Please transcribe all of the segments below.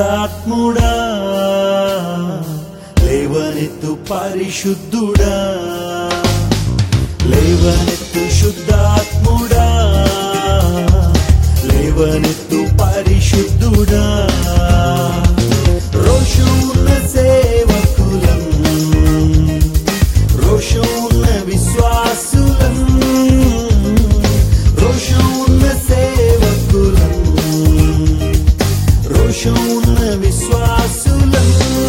పరిశుద్ధాత్ముడా లేవనెత్తు పరిశుద్ధుడా లేవనెత్తు శుద్ధాత్ముడా లేవనెత్తు పరిశుద్ధుడా రోషున్న సేవకులం రోషున్న విశ్వాసులం రోషున్న సేవకులం రోషున్న విశ్వాసులం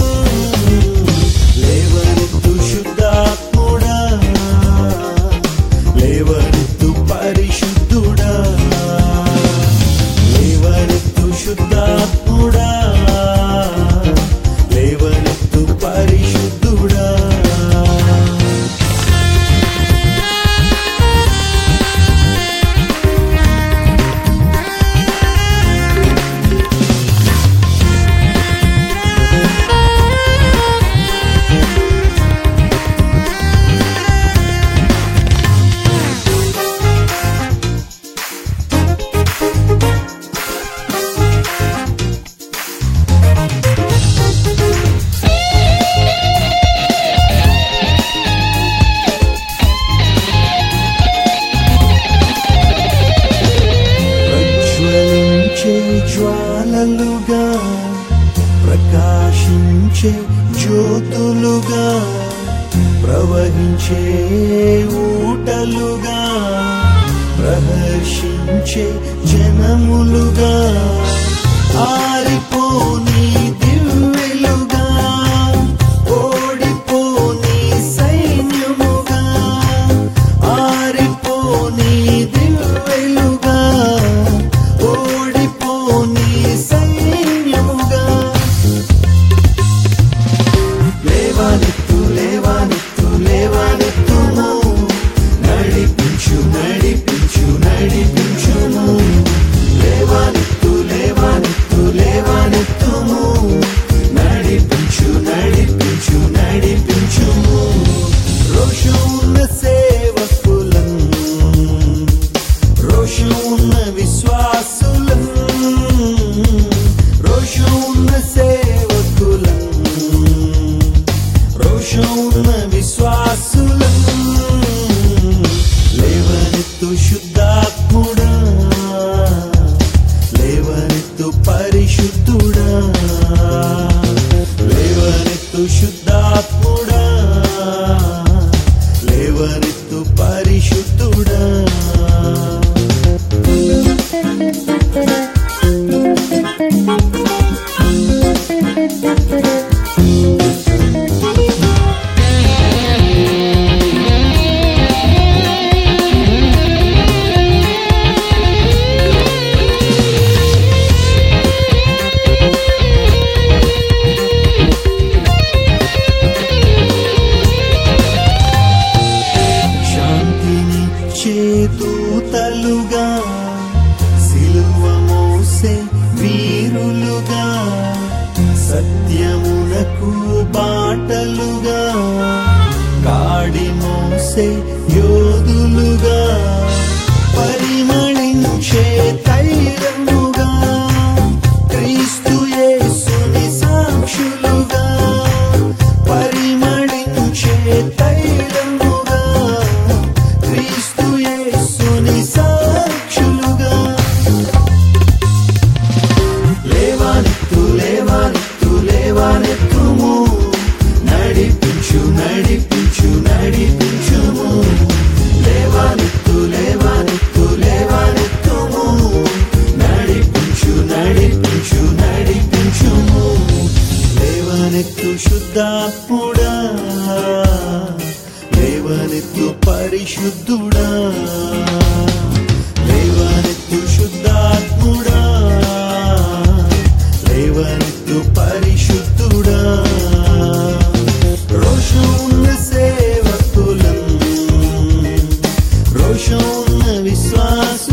లేవనెత్తు శుద్ధాత్ముడా లేవనెత్తు పరిశుద్ధుడా లేవనెత్తు శుద్ధాత్ముడా లేవనెత్తు పరిశుద్ధుడా ప్రజ్వలించే జ్వాలలుగా ప్రకాశించే జ్యోతులుగా ప్రవహించే ఊటలుగా ప్రహర్షించే జనములుగా ఆరిపోని దివ్వెలుగా ఓడిపోని సైన్యముగా ఆరిపోని దివ్వెలుగా ఓడిపోని సైన్యముగా లేవానెత్తు లేవానెత్తు లేవానెత్తుము నడిపించు నడిపించు నడిపించుము లేవానెత్తు లేవానెత్తు లేవానెత్తుము నడిపించు నడిపించు నడిపించుము రోషున్న సేవకులం రోషున్న విశ్వాసులం రోషున్న సేవకులం రోషున్న విశ్వాసులం లేవనెత్తు శుద్ధాత్ముడా లేవనెత్తు పరిశుద్ధుడా లేవనెత్తు శుద్ధాత్ముడా లేవనెత్తు పరిశుద్ధుడా శాంతినిచ్చే దూతలుగా సిలువ మోసే వీరులుగా సత్యమునకు బాటలుగా కాడి మోసే యోధులుగా పరిమళించే తైలముగా క్రీస్తు యేసుని సాక్షులుగా పరిమళించే తైలముగా క్రీస్తు యేసుని సాక్షులుగా లేవానెత్తు లేవానెత్తు లేవానెత్తుము నడిపించు నడిపించు నడిపించుము లేవానెత్తు లేవానెత్తు లేవానెత్తుము నడిపించు నడిపించు నడిపించుము లేవనెత్తు శుద్ధాత్ముడా లేవనెత్తు పరిశుద్ధుడా లేవనెత్తు శుద్ధాత్ముడా లేవనెత్తు పరిశుద్ధుడా రోషున్న సేవకులం రోషున్న విశ్వాసు